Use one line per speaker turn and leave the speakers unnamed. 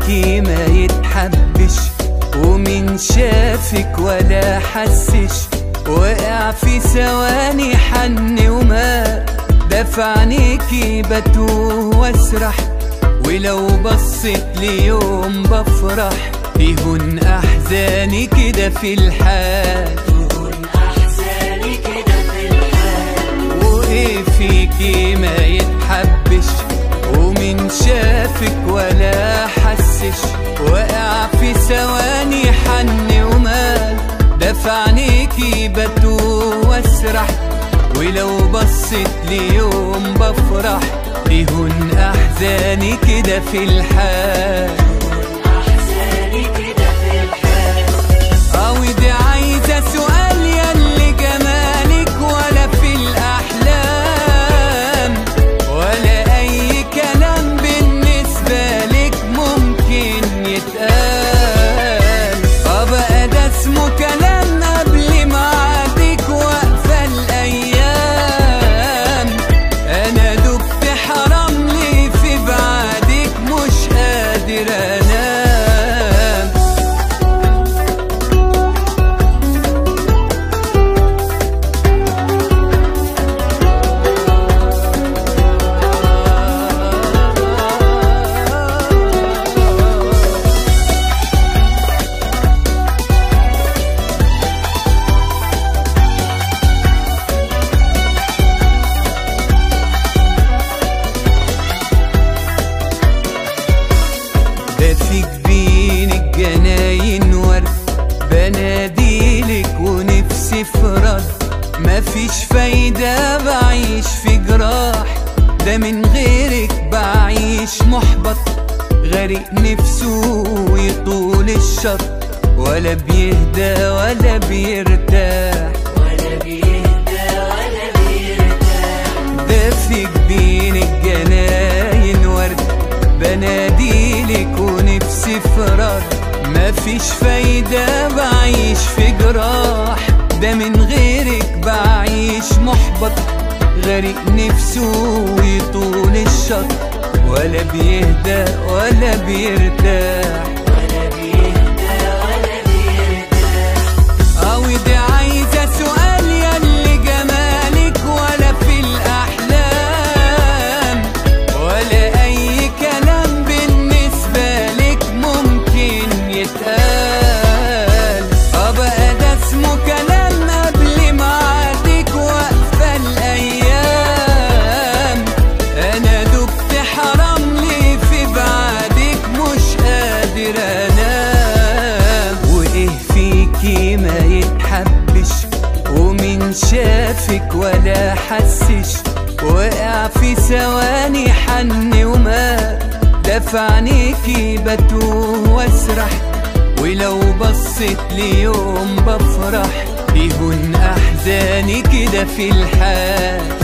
فيكي ما يتحبش ومن شافك ولا حسش وقع في ثواني حن وما دفعنيكي بتوه واسرح ولو بصيت ليوم بفرح فيهن احزاني كده في الحال
أحزاني كده في الحال
وايه فيكي ما يتحبش ومن شافك ولا حسش وقع في ثواني حن ومال دفعنيكي بتوه واسرح ولو بصيت ليوم بفرح ليهن احزاني كده في الحال
أحزاني كده في الحال
أو دي عايزة سؤال يلي جمالك ولا في الأحلام ولا أي كلام بالنسبة لك ممكن يتقال أبقى ده اسمه كلام قبل ميعادك واقفة الأيام أنا دبت حرام لي في بعدك مش قادر أنام ده في جبينك جناين ورد بناديلك ونفسي في رد مفيش فايدة بعيش في جراح ده من غيرك بعيش محبط غريق نفسه يطول الشط ولا بيهدى ولا بيرتاح
ولا بيهدى ولا بيرتاح
ده في جبينك جناين ورد بناديلك ونفسي في رد مفيش فايدة بعيش في جراح ده من غيرك بعيش محبط غريق نفسه يطول الشط ولا بيهدى ولا بيرتاح
ولا بيهدى ولا بيرتاح
أو دي عايزة سؤال يلي جمالك ولا في الأحلام ولا أي كلام بالنسبة لك ممكن يتقال أبقى ده اسمه كلام قبل ميعادك واقفة الأيام أنا دبت حرام لي في بعدك مش قادر أنام وإيه فيكي ما يتحبش ومن شافك ولا حسش وقع في ثواني حن وما دفعنيكي بتوه واسرح ولو بصيت ليوم بفرح بيهن احزاني كده في الحال